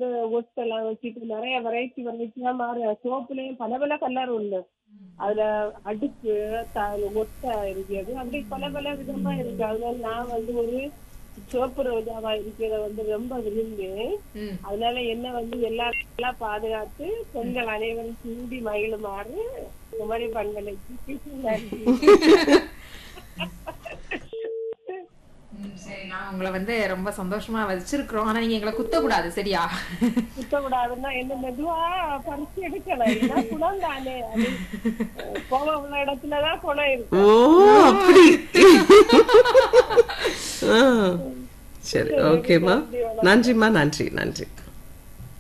வந்து ஒட்டெல்லாம் வச்சுட்டு நிறைய வெரைட்டி வெரைட்டியா மாறு சோப்புலயும் பல பல கலர் உண்டு அதுல அடுக்கு த- ஒட்டை இருக்குது அப்படி பல பல விதமா இருக்கு அதனால நான் வந்து ஒரு சோப்பு ரோஜாவா இருக்கிறத வந்து ரொம்ப விரும்பி ம். அதனால என்ன வந்து எல்லாரும் நல்லா பாதுகாத்து பெண்கள் அனைவரும் சூடி மகிழுமாறு குமரி பண்பலைக்கு நன்றி ம், சரி நான் உங்களை வந்து ரொம்ப சந்தோஷமா வச்சிருக்கிறோம் ஆனா நீங்க எங்களை குத்தக்கூடாது சரியா குத்தக்கூடாதுன்னா என்ன மெதுவா பறிச்சு எடுக்கணும் இல்லைன்னா குணம் தானே அது கோபம் உள்ள இடத்துலதான் குணம் இருக்கு ஓ அப்படி ஆ. சரி ஓகேம்மா நன்றிம்மா நன்றி நன்றி